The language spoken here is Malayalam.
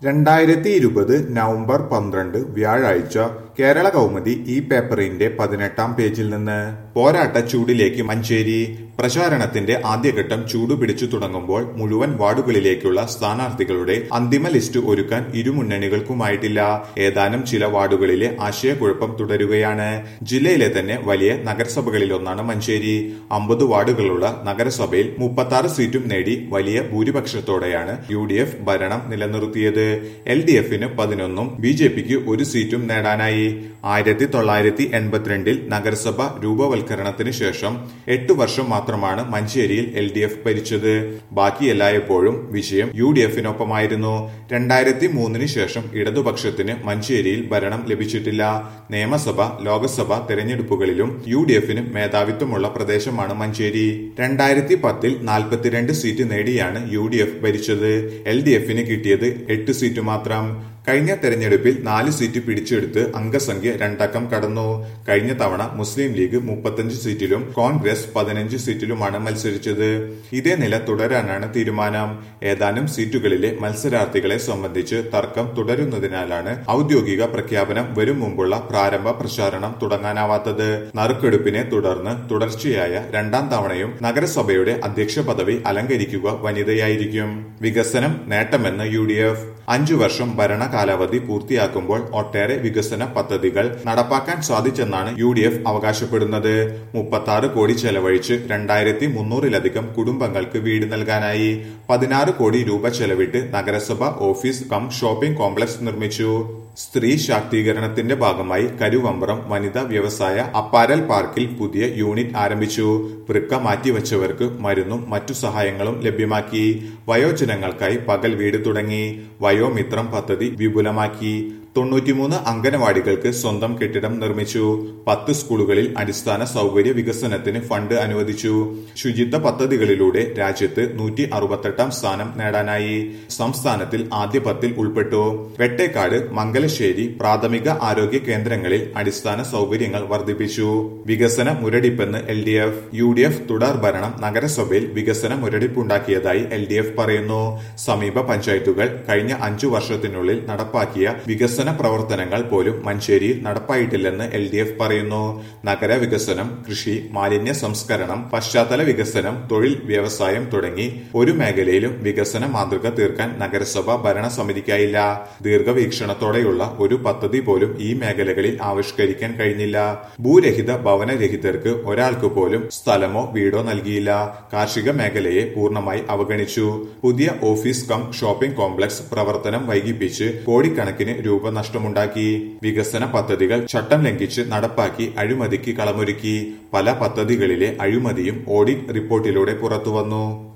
രണ്ടായിരത്തി ഇരുപത് നവംബർ പന്ത്രണ്ട് വ്യാഴാഴ്ച കേരള കൗമുദി ഈ പേപ്പറിന്റെ പതിനെട്ടാം പേജിൽ നിന്ന് പോരാട്ട ചൂടിലേക്ക് മഞ്ചേരി പ്രചാരണത്തിന്റെ ആദ്യഘട്ടം ചൂടുപിടിച്ചു തുടങ്ങുമ്പോൾ മുഴുവൻ വാർഡുകളിലേക്കുള്ള സ്ഥാനാർത്ഥികളുടെ അന്തിമ ലിസ്റ്റ് ഒരുക്കാൻ ഇരുമുന്നണികൾക്കുമായിട്ടില്ല ഏതാനും ചില വാർഡുകളിലെ ആശയക്കുഴപ്പം തുടരുകയാണ് ജില്ലയിലെ തന്നെ വലിയ നഗരസഭകളിലൊന്നാണ് മഞ്ചേരി അമ്പത് വാർഡുകളുള്ള നഗരസഭയിൽ മുപ്പത്തി ആറ് സീറ്റും നേടി വലിയ ഭൂരിപക്ഷത്തോടെയാണ് യു ഡി എഫ് ഭരണം നിലനിർത്തിയത് എൽ ഡി എഫിന് പതിനൊന്നും ബി ജെ പിക്ക് ഒരു സീറ്റും നേടാനായി ആയിരത്തി തൊള്ളായിരത്തി എൺപത്തിരണ്ടിൽ നഗരസഭ രൂപവൽക്കരണത്തിന് ശേഷം എട്ടു വർഷം മാത്രമാണ് മഞ്ചേരിയിൽ എൽ ഡി എഫ് ഭരിച്ചത് ബാക്കി എല്ലായ്പ്പോഴും വിജയം യു ഡി എഫിനൊപ്പമായിരുന്നു രണ്ടായിരത്തി മൂന്നിന് ശേഷം ഇടതുപക്ഷത്തിന് മഞ്ചേരിയിൽ ഭരണം ലഭിച്ചിട്ടില്ല നിയമസഭ ലോക്സഭ തെരഞ്ഞെടുപ്പുകളിലും യു ഡി എഫിന് മേധാവിത്വമുള്ള പ്രദേശമാണ് മഞ്ചേരി രണ്ടായിരത്തി പത്തിൽ നാൽപ്പത്തിരണ്ട് സീറ്റ് നേടിയാണ് യു ഡി എഫ് ഭരിച്ചത് എൽ ഡി എഫിന് കിട്ടിയത് എട്ട് സീറ്റ് മാത്രം കഴിഞ്ഞ തെരഞ്ഞെടുപ്പിൽ നാല് സീറ്റ് പിടിച്ചെടുത്ത് അംഗസംഖ്യ രണ്ടക്കം കടന്നു കഴിഞ്ഞ തവണ മുസ്ലിം ലീഗ് മുപ്പത്തഞ്ച് സീറ്റിലും കോൺഗ്രസ് പതിനഞ്ച് സീറ്റിലുമാണ് മത്സരിച്ചത് ഇതേ നില തുടരാനാണ് തീരുമാനം ഏതാനും സീറ്റുകളിലെ മത്സരാർത്ഥികളെ സംബന്ധിച്ച് തർക്കം തുടരുന്നതിനാലാണ് ഔദ്യോഗിക പ്രഖ്യാപനം വരും മുമ്പുള്ള പ്രാരംഭ പ്രചാരണം തുടങ്ങാനാവാത്തത് നറുക്കെടുപ്പിനെ തുടർന്ന് തുടർച്ചയായ രണ്ടാം തവണയും നഗരസഭയുടെ അധ്യക്ഷ പദവി അലങ്കരിക്കുക വനിതയായിരിക്കും വികസനം നേട്ടമെന്ന് യു ഡി എഫ് അഞ്ചു വർഷം ഭരണ കാലാവധി പൂർത്തിയാക്കുമ്പോൾ ഒട്ടേറെ വികസന പദ്ധതികൾ നടപ്പാക്കാൻ സാധിച്ചെന്നാണ് യു ഡി എഫ് അവകാശപ്പെടുന്നത് മുപ്പത്തി ആറ് കോടി ചെലവഴിച്ച് രണ്ടായിരത്തി മുന്നൂറിലധികം കുടുംബങ്ങൾക്ക് വീട് നൽകാനായി പതിനാറ് കോടി രൂപ ചെലവിട്ട് നഗരസഭ ഓഫീസ് കം ഷോപ്പിംഗ് കോംപ്ലക്സ് നിർമ്മിച്ചു സ്ത്രീ ശാക്തീകരണത്തിന്റെ ഭാഗമായി കരുവമ്പ്രം വനിതാ വ്യവസായ അപ്പാരൽ പാർക്കിൽ പുതിയ യൂണിറ്റ് ആരംഭിച്ചു വൃക്ക മാറ്റിവെച്ചവർക്ക് മരുന്നും മറ്റു സഹായങ്ങളും ലഭ്യമാക്കി വയോജനങ്ങൾക്കായി പകൽ വീട് തുടങ്ങി വയോമിത്രം പദ്ധതി വിപുലമാക്കി തൊണ്ണൂറ്റിമൂന്ന് അംഗനവാടികൾക്ക് സ്വന്തം കെട്ടിടം നിർമ്മിച്ചു പത്ത് സ്കൂളുകളിൽ അടിസ്ഥാന സൗകര്യ വികസനത്തിന് ഫണ്ട് അനുവദിച്ചു ശുചിത്വ പദ്ധതികളിലൂടെ രാജ്യത്ത് നൂറ്റി അറുപത്തെട്ടാം സ്ഥാനം നേടാനായി സംസ്ഥാനത്തിൽ ആദ്യ പത്തിൽ ഉൾപ്പെട്ടു വെട്ടേക്കാട് മംഗലശ്ശേരി പ്രാഥമിക ആരോഗ്യ കേന്ദ്രങ്ങളിൽ അടിസ്ഥാന സൗകര്യങ്ങൾ വർദ്ധിപ്പിച്ചു വികസന മുരടിപ്പെന്ന് L D F U D F തുടർ ഭരണം നഗരസഭയിൽ വികസന മുരടിപ്പുണ്ടാക്കിയതായി എൽ ഡി എഫ് പറയുന്നു സമീപ പഞ്ചായത്തുകൾ കഴിഞ്ഞ അഞ്ചു വർഷത്തിനുള്ളിൽ നടപ്പാക്കിയ വികസന വികസന പ്രവർത്തനങ്ങൾ പോലും മഞ്ചേരിയിൽ നടപ്പായിട്ടില്ലെന്ന് എൽ ഡി എഫ് പറയുന്നു നഗര വികസനം കൃഷി മാലിന്യ സംസ്കരണം പശ്ചാത്തല വികസനം തൊഴിൽ വ്യവസായം തുടങ്ങി ഒരു മേഖലയിലും വികസന മാതൃക തീർക്കാൻ നഗരസഭ ഭരണസമിതിക്കായില്ല ദീർഘവീക്ഷണത്തോടെയുള്ള ഒരു പദ്ധതി പോലും ഈ മേഖലകളിൽ ആവിഷ്കരിക്കാൻ കഴിഞ്ഞില്ല ഭൂരഹിത ഭവനരഹിതർക്ക് ഒരാൾക്ക് പോലും സ്ഥലമോ വീടോ നൽകിയില്ല കാർഷിക മേഖലയെ പൂർണ്ണമായി അവഗണിച്ചു പുതിയ ഓഫീസ് കം ഷോപ്പിംഗ് കോംപ്ലക്സ് പ്രവർത്തനം വൈകിപ്പിച്ച് കോടിക്കണക്കിന് രൂപ നഷ്ടമുണ്ടാക്കി വികസന പദ്ധതികൾ ചട്ടം ലംഘിച്ച് നടപ്പാക്കി അഴിമതിക്ക് കളമൊരുക്കി പല പദ്ധതികളിലെ അഴിമതിയും ഓഡിറ്റ് റിപ്പോർട്ടിലൂടെ പുറത്തുവന്നു